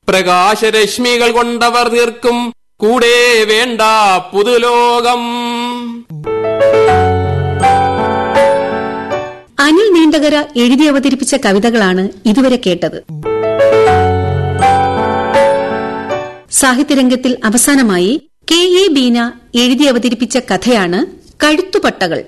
പ്രകാശരശ്മികൾ കൊണ്ടവർ തീർക്കും കൂടെ വേണ്ട പുതുലോകം അനിൽ നീണ്ടകര എഴുതി അവതരിപ്പിച്ച കവിതകളാണ് ഇതുവരെ കേട്ടത് സാഹിത്യരംഗത്തിൽ അവസാനമായി കെ എ ബീന എഴുതി അവതരിപ്പിച്ച കഥയാണ് കഴുത്തുപട്ടകൾ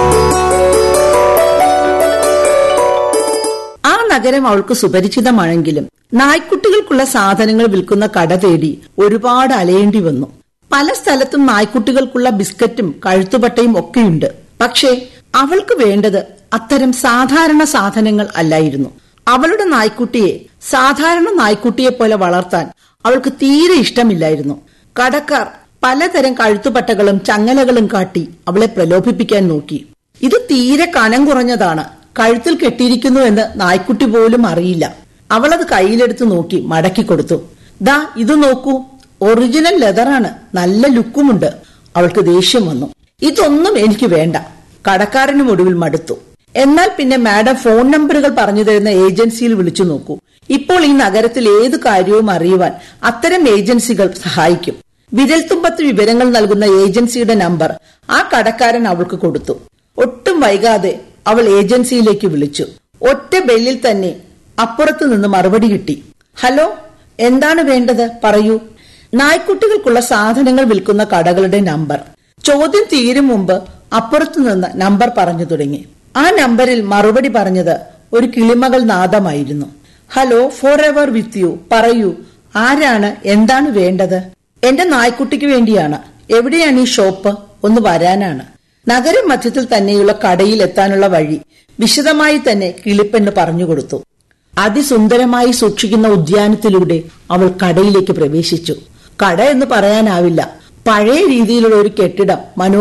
ആ നഗരം അവൾക്ക് സുപരിചിതമാണെങ്കിലും നായ്ക്കുട്ടികൾക്കുള്ള സാധനങ്ങൾ വിൽക്കുന്ന കട തേടി ഒരുപാട് അലയേണ്ടി വന്നു പല സ്ഥലത്തും നായ്ക്കുട്ടികൾക്കുള്ള ബിസ്ക്കറ്റും കഴുത്തുപട്ടയും ഒക്കെയുണ്ട് പക്ഷേ അവൾക്ക് വേണ്ടത് അത്തരം സാധാരണ സാധനങ്ങൾ അല്ലായിരുന്നു അവളുടെ നായ്ക്കുട്ടിയെ സാധാരണ നായ്ക്കുട്ടിയെ പോലെ വളർത്താൻ അവൾക്ക് തീരെ ഇഷ്ടമില്ലായിരുന്നു കടക്കാർ പലതരം കഴുത്തുപട്ടകളും ചങ്ങലകളും കാട്ടി അവളെ പ്രലോഭിപ്പിക്കാൻ നോക്കി ഇത് തീരെ കനം കുറഞ്ഞതാണ് കഴുത്തിൽ കെട്ടിയിരിക്കുന്നു എന്ന് നായ്ക്കുട്ടി പോലും അറിയില്ല അവളത് കയ്യിലെടുത്ത് നോക്കി മടക്കി കൊടുത്തു ദാ ഇത് നോക്കൂ ഒറിജിനൽ ലെതറാണ് നല്ല ലുക്കുമുണ്ട് അവൾക്ക് ദേഷ്യം വന്നു ഇതൊന്നും എനിക്ക് വേണ്ട കടക്കാരനും ഒടുവിൽ മടുത്തു എന്നാൽ പിന്നെ മാഡം ഫോൺ നമ്പറുകൾ പറഞ്ഞു തരുന്ന ഏജൻസിയിൽ വിളിച്ചു നോക്കൂ ഇപ്പോൾ ഈ നഗരത്തിൽ ഏത് കാര്യവും അറിയുവാൻ അത്തരം ഏജൻസികൾ സഹായിക്കും വിരൽത്തുമ്പത്ത് വിവരങ്ങൾ നൽകുന്ന ഏജൻസിയുടെ നമ്പർ ആ കടക്കാരൻ അവൾക്ക് കൊടുത്തു ഒട്ടും വൈകാതെ അവൾ ഏജൻസിയിലേക്ക് വിളിച്ചു ഒറ്റ ബെല്ലിൽ തന്നെ അപ്പുറത്തു നിന്ന് മറുപടി കിട്ടി ഹലോ എന്താണ് വേണ്ടത് പറയൂ നായ്ക്കുട്ടികൾക്കുള്ള സാധനങ്ങൾ വിൽക്കുന്ന കടകളുടെ നമ്പർ ചോദ്യം തീരും മുമ്പ് അപ്പുറത്തു നിന്ന് നമ്പർ പറഞ്ഞു തുടങ്ങി ആ നമ്പറിൽ മറുപടി പറഞ്ഞത് ഒരു കിളിമകൾ നാദമായിരുന്നു hello for ever with you പറയൂ ആരാണ് എന്താണ് വേണ്ടത് എന്റെ നായ്ക്കുട്ടിക്ക് വേണ്ടിയാണ് എവിടെയാണ് ഈ ഷോപ്പ് ഒന്ന് വരാനാണ് നഗര മധ്യത്തിൽ തന്നെയുള്ള കടയിൽ എത്താനുള്ള വഴി വിശദമായി തന്നെ കിളിപ്പെണ്ണ് പറഞ്ഞുകൊടുത്തു അതിസുന്ദരമായി സൂക്ഷിക്കുന്ന ഉദ്യാനത്തിലൂടെ അവൾ കടയിലേക്ക് പ്രവേശിച്ചു കട എന്ന് പറയാനാവില്ല പഴയ രീതിയിലുള്ള ഒരു കെട്ടിടം മനോ